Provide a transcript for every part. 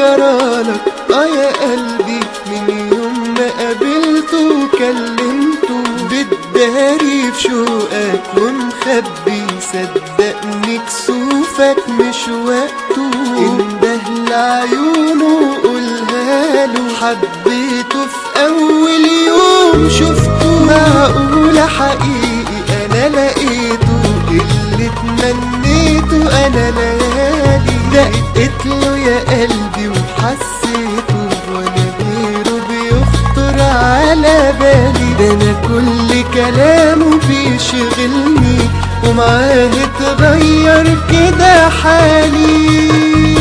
جرالك اه يا قلبي من يوم ما قابلته وكلمته بتداري في شوقك ومخبي صدقني كسوفك مش وقته انده لعيونه قولها له حبيته في اول يوم شفته معقولة حقيقي انا لقيته اللي تمنيته انا ليالي دقت له يا قلبي وحسيته وانا غيره بيخطر على بالي ده انا كل كلامه بيشغلني ومعاه اتغير كده حالي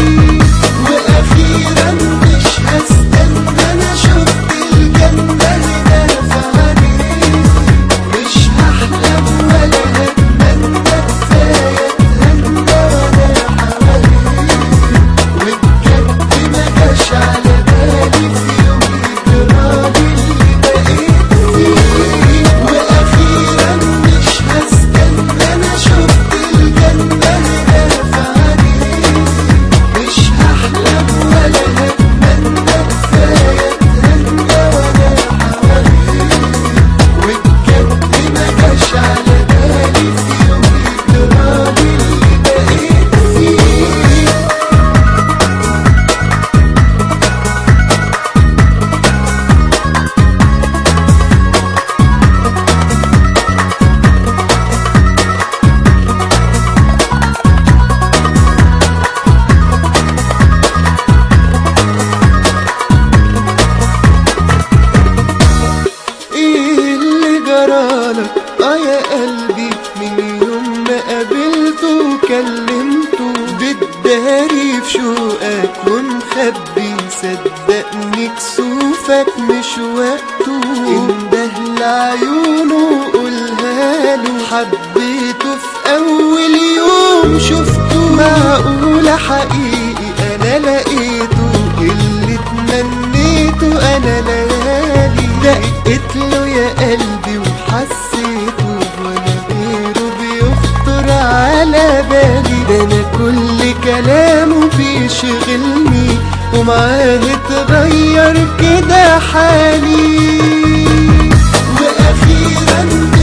واخيرا مش هستنى انا شفت الجنة هنا في عينيك مش هحلم ولا هتمنى كفاية اتهنى وانا حواليك وبجد ما جاش على بالي في يوم الجرالي اللي بقيت فيه واخيرا مش هستنى انا شفت الجنة هنا في عينيك مش هحلم ولا هتمنى كفاية اتهنى وانا حواليك وبجد ما جاش على بالي في يوم الجرالي اللي بقيت فيه ايه اللي جرالك اه يا قلبي من يوم ما قابلته وكلمته بتداري في شوقك ومخبي صدقني كسوفك مش وقته انده لعيونه قولها له حبيته في اول يوم شفته معقولة حقيقي انا لقيته اللي تمنيته انا ليالي دقت له يا قلبي وحسيته وانا غيره بيخطر على بالي ده انا كل كلامه بيشغلني ومعاه اتغير كده حالي واخيرا